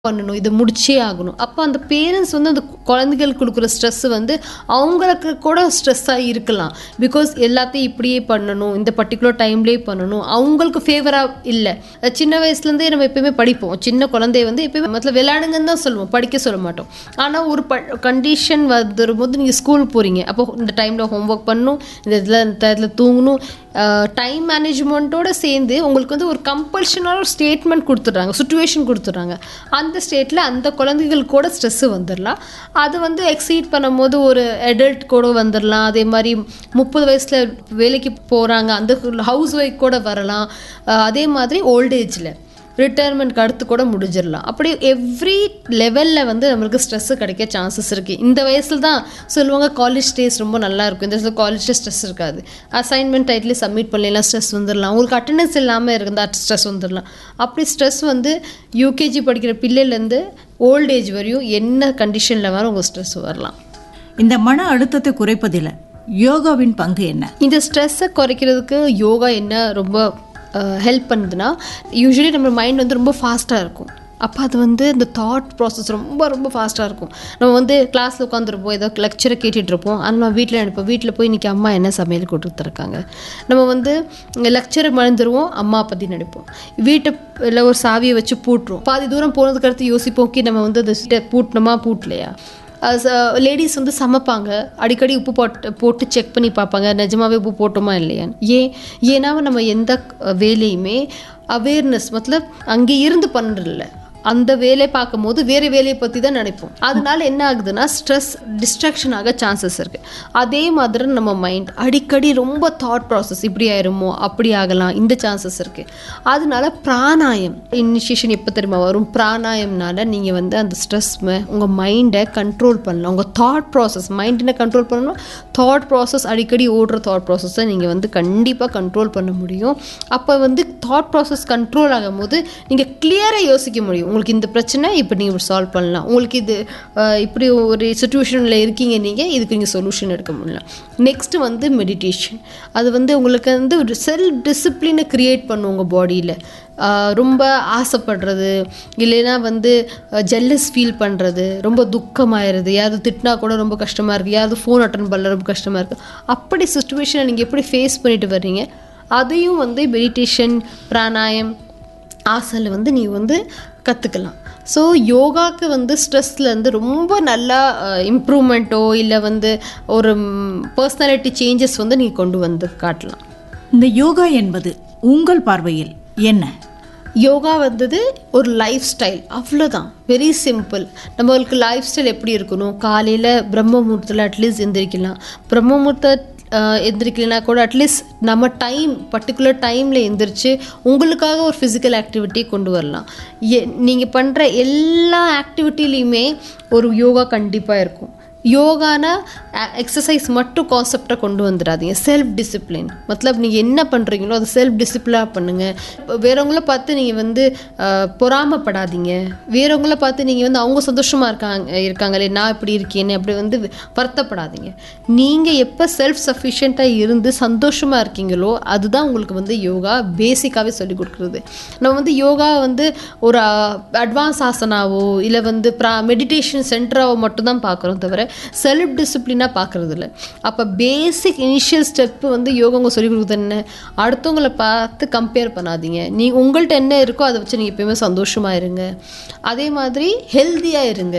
பண்ணணும் இதை முடிச்சே ஆகணும் அப்போ அந்த பேரண்ட்ஸ் வந்து அந்த குழந்தைகளுக்கு கொடுக்குற ஸ்ட்ரெஸ் வந்து அவங்களுக்கு கூட ஸ்ட்ரெஸ்ஸாக இருக்கலாம் பிகாஸ் எல்லாத்தையும் இப்படியே பண்ணணும் இந்த பர்டிகுலர் டைம்லேயே பண்ணணும் அவங்களுக்கு ஃபேவராக இல்லை சின்ன வயசுலேருந்தே நம்ம எப்பயுமே படிப்போம் சின்ன குழந்தைய வந்து எப்பயுமே மத்தில விளையாடுங்கன்னு தான் சொல்லுவோம் படிக்க சொல்ல மாட்டோம் ஆனால் ஒரு ப கண்டிஷன் வரும்போது நீங்கள் ஸ்கூல் போகிறீங்க அப்போ இந்த டைமில் ஹோம்ஒர்க் பண்ணணும் இந்த இதில் இந்த இதில் தூங்கணும் டைம் மேனேஜ்மெண்ட்டோட சேர்ந்து உங்களுக்கு வந்து ஒரு கம்பல்ஷனான ஒரு ஸ்டேட்மெண்ட் கொடுத்துட்றாங்க சுச்சுவேஷன் கொடுத்துட்றாங்க அந்த ஸ்டேட்டில் அந்த குழந்தைகள் கூட ஸ்ட்ரெஸ்ஸு வந்துடலாம் அது வந்து எக்ஸீட் பண்ணும்போது ஒரு அடல்ட் கூட வந்துடலாம் அதே மாதிரி முப்பது வயசில் வேலைக்கு போகிறாங்க அந்த ஹவுஸ் ஒய்ஃப் கூட வரலாம் அஹ் அதே மாதிரி ஓல்டேஜில் ரிட்டையர்மெண்ட்க்கு அடுத்து கூட முடிஞ்சிடலாம் அப்படி எவ்ரி லெவலில் வந்து நம்மளுக்கு ஸ்ட்ரெஸ்ஸு கிடைக்க சான்சஸ் இருக்குது இந்த வயசில் தான் சொல்லுவாங்க காலேஜ் டேஸ் ரொம்ப நல்லா இருக்கும் இந்த வயசில் காலேஜில் ஸ்ட்ரெஸ் இருக்காது அசைன்மெண்ட் டைட்லி சப்மிட் பண்ணலாம் ஸ்ட்ரெஸ் வந்துடலாம் உங்களுக்கு அட்டண்டன்ஸ் இல்லாமல் இருந்தால் ஸ்ட்ரெஸ் வந்துடலாம் அப்படி ஸ்ட்ரெஸ் வந்து யூகேஜி படிக்கிற பிள்ளையிலேருந்து ஓல்ட் ஏஜ் வரையும் என்ன கண்டிஷனில் வர உங்களுக்கு ஸ்ட்ரெஸ் வரலாம் இந்த மன அழுத்தத்தை குறைப்பதில் யோகாவின் பங்கு என்ன இந்த ஸ்ட்ரெஸ்ஸை குறைக்கிறதுக்கு யோகா என்ன ரொம்ப ஹெல்ப் பண்ணுதுன்னா யூஸ்வலி நம்ம மைண்ட் வந்து ரொம்ப ஃபாஸ்ட்டாக இருக்கும் அப்போ அது வந்து இந்த தாட் ப்ராசஸ் ரொம்ப ரொம்ப ஃபாஸ்ட்டாக இருக்கும் நம்ம வந்து கிளாஸில் உட்காந்துருப்போம் ஏதோ லெக்சரை கேட்டுட்டு இருப்போம் ஆனால் நம்ம வீட்டில் நினைப்போம் வீட்டில் போய் இன்றைக்கி அம்மா என்ன சமையல் கொடுத்துருக்காங்க நம்ம வந்து லெக்சரை மறந்துடுவோம் அம்மா பற்றி நினைப்போம் வீட்டை இல்லை ஒரு சாவியை வச்சு பூட்டுருவோம் பாதி தூரம் போனதுக்கு அடுத்து யோசிப்போம் ஓகே நம்ம வந்து அதை பூட்டினோமா பூட்டலையா லேடிஸ் வந்து சமைப்பாங்க அடிக்கடி உப்பு போட்டு போட்டு செக் பண்ணி பார்ப்பாங்க நிஜமாவே உப்பு போட்டோமா இல்லையான்னு ஏன் ஏன்னா நம்ம எந்த வேலையுமே அவேர்னஸ் மத்தலப் அங்கே இருந்து பண்ணுறதில்ல அந்த வேலையை பார்க்கும்போது வேறு வேலையை பற்றி தான் நினைப்போம் அதனால என்ன ஆகுதுன்னா ஸ்ட்ரெஸ் டிஸ்ட்ராக்ஷன் ஆக சான்சஸ் இருக்குது அதே மாதிரி நம்ம மைண்ட் அடிக்கடி ரொம்ப தாட் ப்ராசஸ் இப்படி ஆயிருமோ அப்படி ஆகலாம் இந்த சான்சஸ் இருக்குது அதனால பிராணாயம் இனிஷியேஷன் எப்போ தெரியுமா வரும் பிராணாயம்னால நீங்கள் வந்து அந்த ஸ்ட்ரெஸ் உங்கள் மைண்டை கண்ட்ரோல் பண்ணலாம் உங்கள் தாட் ப்ராசஸ் மைண்டினை கண்ட்ரோல் பண்ணணும் தாட் ப்ராசஸ் அடிக்கடி ஓடுற தாட் ப்ராசஸை நீங்கள் வந்து கண்டிப்பாக கண்ட்ரோல் பண்ண முடியும் அப்போ வந்து தாட் ப்ராசஸ் கண்ட்ரோல் ஆகும்போது நீங்கள் கிளியராக யோசிக்க முடியும் உங்களுக்கு இந்த பிரச்சனை இப்போ நீங்கள் இப்படி சால்வ் பண்ணலாம் உங்களுக்கு இது அஹ், இப்படி ஒரு சுச்சுவேஷனில் இருக்கீங்க நீங்கள் இதுக்கு நீங்கள் சொல்யூஷன் எடுக்க முடியலாம் நெக்ஸ்ட்டு வந்து மெடிடேஷன் அது வந்து உங்களுக்கு வந்து ஒரு செல்ஃப் டிசிப்ளினை க்ரியேட் பண்ணும் உங்கள் பாடியில் ரொம்ப ஆசைப்படுறது இல்லைன்னா வந்து ஜெல்லஸ் ஃபீல் பண்ணுறது ரொம்ப துக்கமாயிருது யாராவது திட்டினா கூட ரொம்ப கஷ்டமாக இருக்குது யாராவது ஃபோன் அட்டன் பண்ணல ரொம்ப கஷ்டமாக இருக்குது அப்படி சுச்சுவேஷனை நீங்கள் எப்படி ஃபேஸ் பண்ணிட்டு வர்றீங்க அதையும் வந்து மெடிடேஷன் பிராணாயம் ஆசனில் வந்து நீ வந்து கற்றுக்கலாம் ஸோ யோகாக்கு வந்து ஸ்ட்ரெஸ்லேருந்து ரொம்ப நல்லா இம்ப்ரூவ்மெண்ட்டோ இல்லை வந்து ஒரு பர்சனாலிட்டி சேஞ்சஸ் வந்து நீ கொண்டு வந்து காட்டலாம் இந்த யோகா என்பது உங்கள் பார்வையில் என்ன யோகா வந்தது ஒரு லைஃப் ஸ்டைல் அவ்வளோதான் வெரி சிம்பிள் நம்மளுக்கு லைஃப் ஸ்டைல் எப்படி இருக்கணும் காலையில் பிரம்ம முகூர்த்தத்தில் அட்லீஸ்ட் எந்திரிக்கலாம் பிரம்ம முகூர்த்த எந்திரிக்கலைன்னா கூட அட்லீஸ்ட் நம்ம டைம் பர்டிகுலர் டைமில் எந்திரிச்சு உங்களுக்காக ஒரு ஃபிசிக்கல் ஆக்டிவிட்டி கொண்டு வரலாம் எ நீங்கள் பண்ணுற எல்லா ஆக்டிவிட்டிலையுமே ஒரு யோகா கண்டிப்பாக இருக்கும் யோகானா எக்ஸசைஸ் மட்டும் கான்செப்டை கொண்டு வந்துடாதீங்க செல்ஃப் டிசிப்ளின் மத்தலப் நீங்கள் என்ன பண்ணுறீங்களோ அதை செல்ஃப் டிசிப்ளினாக பண்ணுங்கள் வேறவங்கள பார்த்து நீங்கள் வந்து அஹ், பொறாமைப்படாதீங்க வேறவங்கள பார்த்து நீங்கள் வந்து அவங்க சந்தோஷமாக இருக்காங்க இருக்காங்களே நான் இப்படி இருக்கேன்னு அப்படி வந்து வருத்தப்படாதீங்க நீங்கள் எப்போ செல்ஃப் சஃபிஷியண்ட்டாக இருந்து சந்தோஷமாக இருக்கீங்களோ அதுதான் உங்களுக்கு வந்து யோகா பேசிக்காகவே சொல்லி கொடுக்குறது நம்ம வந்து யோகா வந்து ஒரு அட்வான்ஸ் ஆசனாவோ இல்லை வந்து ப்ரா மெடிடேஷன் சென்டராவோ மட்டும்தான் பார்க்குறோம் தவிர செல்ஃப் டிசிப்ளினாக பார்க்குறது இல்லை அப்போ பேசிக் இனிஷியல் ஸ்டெப்பு வந்து யோகவங்க சொல்லிக் கொடுக்குறது என்ன அடுத்தவங்களை பார்த்து கம்பேர் பண்ணாதீங்க நீ உங்கள்கிட்ட என்ன இருக்கோ அதை வச்சு நீங்கள் எப்பயுமே சந்தோஷமாக இருங்க அதே மாதிரி ஹெல்த்தியாக இருங்க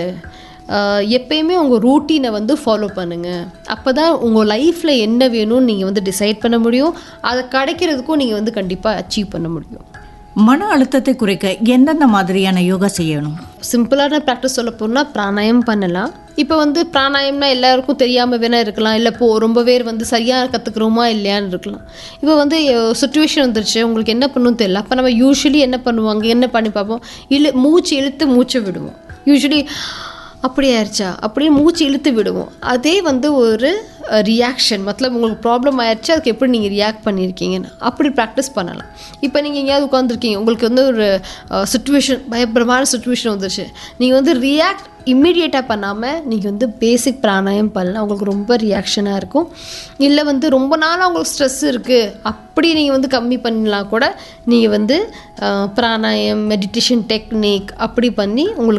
ஆஹ் எப்பயுமே உங்கள் ரூட்டீனை வந்து ஃபாலோ பண்ணுங்கள் அப்போ தான் உங்கள் லைஃப்பில் என்ன வேணும்னு நீங்கள் வந்து டிசைட் பண்ண முடியும் அதை கிடைக்கிறதுக்கும் நீங்கள் வந்து கண்டிப்பாக அச்சீவ் பண்ண முடியும் மன அழுத்தத்தை குறைக்க எந்தெந்த மாதிரியான யோகா செய்யணும் சிம்பிளான ப்ராக்டிஸ் சொல்ல போனால் பிராணாயம் பண்ணலாம் இப்போ வந்து பிராணாயம்னா எல்லாருக்கும் தெரியாமல் வேணா இருக்கலாம் இல்லை போ ரொம்ப பேர் வந்து சரியாக கற்றுக்குறோமா இல்லையான்னு இருக்கலாம் இப்போ வந்து சுச்சுவேஷன் வந்துருச்சு உங்களுக்கு என்ன பண்ணணும் தெரியல அப்போ நம்ம யூஸ்வலி என்ன பண்ணுவாங்க என்ன பண்ணி பார்ப்போம் இழு மூச்சு இழுத்து மூச்சை விடுவோம் யூஸ்வலி அப்படி ஆயிடுச்சா அப்படியே மூச்சு இழுத்து விடுவோம் அதே வந்து ஒரு ரியாக்ஷன் மத்தலப் உங்களுக்கு ப்ராப்ளம் ஆயிடுச்சு அதுக்கு எப்படி நீங்கள் ரியாக்ட் பண்ணியிருக்கீங்கன்னு அப்படி ப்ராக்டிஸ் பண்ணலாம் இப்போ நீங்கள் எங்கேயாவது உட்காந்துருக்கீங்க உங்களுக்கு வந்து ஒரு சுச்சுவேஷன் பயங்கரமான சுச்சுவேஷன் வந்துருச்சு நீங்கள் வந்து ரியாக்ட் இம்மிடியேட்டாக பண்ணாமல் நீங்கள் வந்து பேசிக் பிராணாயம் பண்ணலாம் உங்களுக்கு ரொம்ப ரியாக்ஷனாக இருக்கும் இல்லை வந்து ரொம்ப நாளாக உங்களுக்கு ஸ்ட்ரெஸ் இருக்குது அப்படி நீங்கள் வந்து கம்மி பண்ணலாம் கூட நீங்கள் வந்து அஹ், பிராணாயம் மெடிடேஷன் டெக்னிக் அப்படி பண்ணி உங்களுக்கு